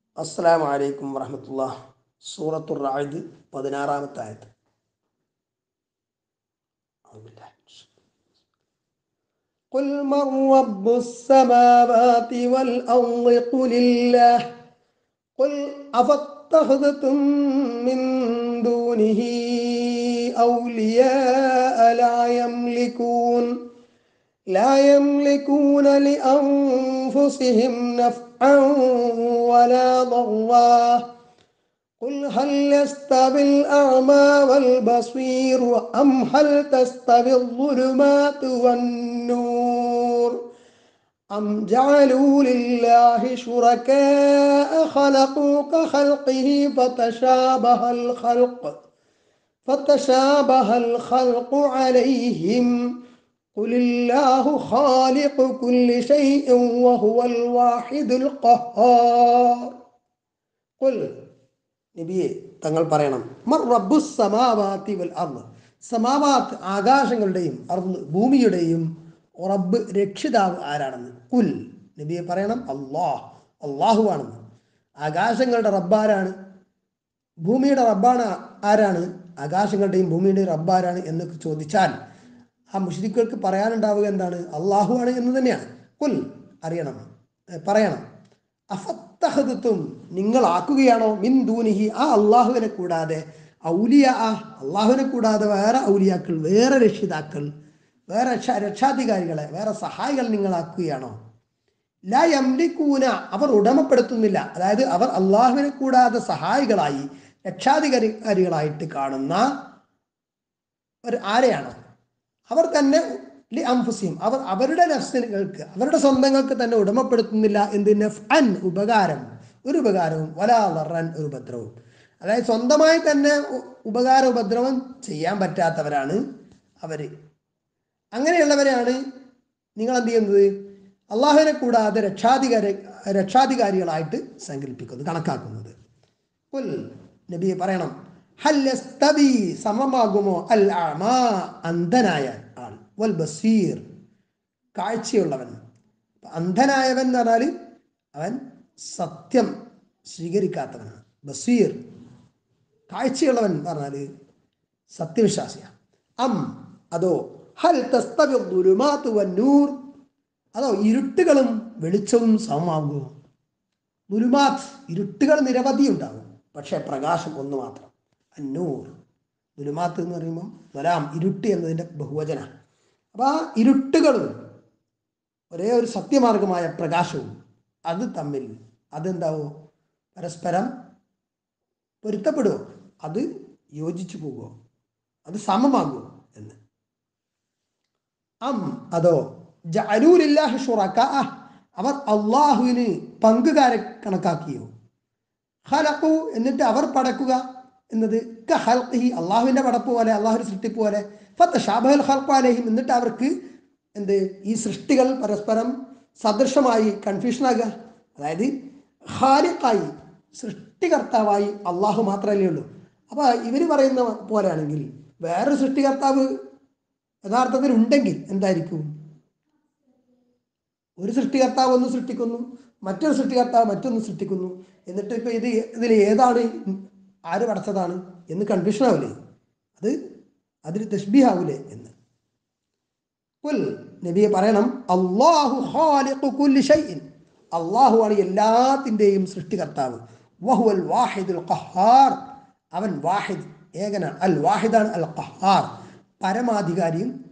അസ്സലാമു അലൈക്കും വറഹമത്തുള്ള സൂറത്തു റായിദ് പതിനാറാമത്തെ ആയത്ത് قل من رب السماوات والأرض قل الله قل أفاتخذتم من دونه أولياء لا يملكون لا يملكون لأنفسهم نفعا ولا ضرا قل هل يستوي الأعمى والبصير أم هل تستوي الظلمات والنور أم جعلوا لله شركاء خلقوا كخلقه فتشابه الخلق فتشابه الخلق عليهم قل الله خالق كل شيء وهو الواحد القهار قل നബിയെ തങ്ങൾ പറയണം മർ റബ്ബു സമാവാത്തി വൽ അർദ് സമാവാത്ത് ആകാശങ്ങളുടെയും അർദ് ഭൂമിയുടെയും റബ്ബ് രക്ഷിതാവ് ആരാണെന്ന് കുൽ നബിയെ പറയണം അള്ളാഹ് അള്ളാഹു ആണെന്ന് ആകാശങ്ങളുടെ റബ്ബാരാണ് ഭൂമിയുടെ റബ്ബാണ് ആരാണ് ആകാശങ്ങളുടെയും ഭൂമിയുടെയും റബ്ബാരാണ് എന്ന് ചോദിച്ചാൽ ആ മുഷ്രിഖുകൾക്ക് പറയാനുണ്ടാവുക എന്താണ് അള്ളാഹു ആണ് എന്ന് തന്നെയാണ് കുൽ അറിയണം ഏ, പറയണം അഫത്തഹദത്തും നിങ്ങൾ ആക്കുകയാണോ മിൻ ദൂനിഹി ആ അള്ളാഹുവിനെ കൂടാതെ ഔലിയ ആ അള്ളാഹുവിനെ കൂടാതെ വേറെ ഔലിയാക്കൾ വേറെ രക്ഷിതാക്കൾ വേറെ രക്ഷാ രക്ഷാധികാരികളെ വേറെ സഹായികൾ നിങ്ങൾ ആക്കുകയാണോ ലാ യംലിക്കൂന അവർ ഉടമപ്പെടുത്തുന്നില്ല അതായത് അവർ അള്ളാഹുവിനെ കൂടാതെ സഹായികളായി രക്ഷാധികാരികളായിട്ട് കാണുന്ന ഒരു ആരെയാണോ അവർ തന്നെ ലി അംഫുസിയും അവർ അവരുടെ നഫ്സുകൾക്ക് അവരുടെ സ്വന്തങ്ങൾക്ക് തന്നെ ഉടമപ്പെടുത്തുന്നില്ല എന്ത് നഫ് അൻ ഉപകാരം ഒരു ഉപകാരവും വലാ ലറൻ ഒരു ഉപദ്രവവും അതായത് സ്വന്തമായി തന്നെ ഉ- ഉപകാര ഉപദ്രവം ചെയ്യാൻ പറ്റാത്തവരാണ് അവര് അങ്ങനെയുള്ളവരെയാണ് നിങ്ങൾ എന്ത് ചെയ്യുന്നത് അള്ളാഹുവിനെ കൂടാതെ രക്ഷാധികാരി രക്ഷാധികാരികളായിട്ട് സങ്കല്പിക്കുന്നത് കണക്കാക്കുന്നത് കുൽ നബിയെ പറയണം ഹൽ യസ്തവി സമമാകുമോ അൽ അമാ അന്ധനായ ആൾ വൽ ബസീർ കാഴ്ചയുള്ളവൻ അപ്പൊ അന്ധനായവൻ എന്ന് പറഞ്ഞാൽ അവൻ സത്യം സ്വീകരിക്കാത്തവനാണ് ബസീർ കാഴ്ചയുള്ളവൻ എന്ന് പറഞ്ഞാൽ സത്യവിശ്വാസിയാണ് അം അതോ ഹൽ തസ്തവി ദുരുമാതു വന്നൂർ അതോ ഇരുട്ടുകളും വെളിച്ചവും സമമാകുമോ ദുലുമാത്ത് ഇരുട്ടുകൾ നിരവധി ഉണ്ടാകും പക്ഷേ പ്രകാശം ഒന്ന് മാത്രം അന്നൂർ ദുലുമാത്ത് എന്ന് പറയുമ്പോൾ വരാം ഇരുട്ട് എന്നതിൻ്റെ ബഹുവചന അപ്പോൾ ആ ഇരുട്ടുകളും ഒരേ ഒരു സത്യമാർഗമായ പ്രകാശവും അത് തമ്മിൽ അതെന്താവോ പരസ്പരം പൊരുത്തപ്പെടുമോ അത് യോജിച്ചു പോകുമോ അത് സമമാകുമോ എന്ന് അം അതോ ജഅലൂലില്ലാഹി ഷുറക്കാഅ അവർ അള്ളാഹുവിന് പങ്കുകാരെ കണക്കാക്കിയോ ഹലക്കു എന്നിട്ട് അവർ പടക്കുക എന്നത് ക ഹൽഖിഹി അള്ളാഹുവിൻ്റെ പടപ്പ് പോലെ അള്ളാഹുവിൻ്റെ സൃഷ്ടിപ്പ് പോലെ ഫത്ത് ഷാബഹൽ ഹൽഖു അലഹിം എന്നിട്ട് അവർക്ക് എന്ത് ഈ സൃഷ്ടികൾ പരസ്പരം സദൃശമായി കൺഫ്യൂഷനാകുക അതായത് ഹാലിഖായി സൃഷ്ടികർത്താവായി അള്ളാഹു മാത്രമല്ലേ ഉള്ളൂ അപ്പോൾ ഇവർ പറയുന്ന പോലെയാണെങ്കിൽ വേറൊരു സൃഷ്ടികർത്താവ് യഥാർത്ഥത്തിൽ ഉണ്ടെങ്കിൽ എന്തായിരിക്കും ഒരു സൃഷ്ടികർത്താവ് ഒന്ന് സൃഷ്ടിക്കുന്നു മറ്റൊരു സൃഷ്ടികർത്താവ് മറ്റൊന്ന് സൃഷ്ടിക്കുന്നു എന്നിട്ട് ഇപ്പൊ ഇത് ഇതിൽ ഏതാണ് ആര് പടച്ചതാണ് എന്ന് കൺഫ്യൂഷൻ ആവില്ലേ അത് അതിൽ തഷ്ബീഹ് ആവൂലേ എന്ന് കുൽ നബിയെ പറയണം അള്ളാഹു ഖാലിഖു കുല്ലി ഷൈഇൻ അള്ളാഹു ആണ് എല്ലാത്തിൻ്റെയും സൃഷ്ടികർത്താവ് വഹുവൽ വാഹിദുൽ ഖഹാർ അവൻ വാഹിദ് ഏകനാണ് അൽ വാഹിദാണ് അൽ ഖഹാർ പരമാധികാരിയും